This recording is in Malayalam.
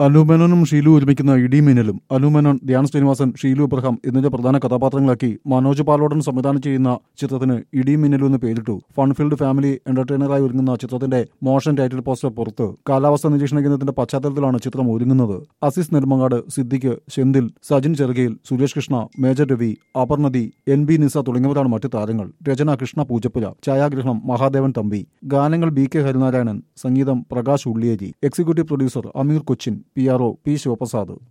അലുമേനോനും ഷീലു ഒരുമിക്കുന്ന ഇടിമിന്നലും അലുമേനോൻ ധ്യാൻ ശ്രീനിവാസൻ ഷീലു ഇബ്രഹാം എന്നിവരെ പ്രധാന കഥാപാത്രങ്ങളാക്കി മനോജ് പാലോടൻ സംവിധാനം ചെയ്യുന്ന ചിത്രത്തിന് ഇടിമിന്നലും എന്ന് പേരിട്ടു ഫൺഫീൽഡ് ഫാമിലി എന്റർടൈനറായി ഒരുങ്ങുന്ന ചിത്രത്തിന്റെ മോഷൻ ടൈറ്റിൽ പോസ്റ്റർ പുറത്ത് കാലാവസ്ഥാ നിരീക്ഷണ കേന്ദ്രത്തിന്റെ പശ്ചാത്തലത്തിലാണ് ചിത്രം ഒരുങ്ങുന്നത് അസീസ് നെടുമങ്ങാട് സിദ്ദിഖ് സെന്തിൽ സജിൻ ചെറുകയിൽ സുരേഷ് കൃഷ്ണ മേജർ രവി അപർണതി എൻ ബി നിസ തുടങ്ങിയവരാണ് മറ്റു താരങ്ങൾ രചന കൃഷ്ണ പൂജപ്പുര ഛായാഗ്രഹണം മഹാദേവൻ തമ്പി ഗാനങ്ങൾ ബി കെ ഹരിനാരായണൻ സംഗീതം Prakash Ulliyeri executive producer Ameer Cochin P R O P Sivaprasad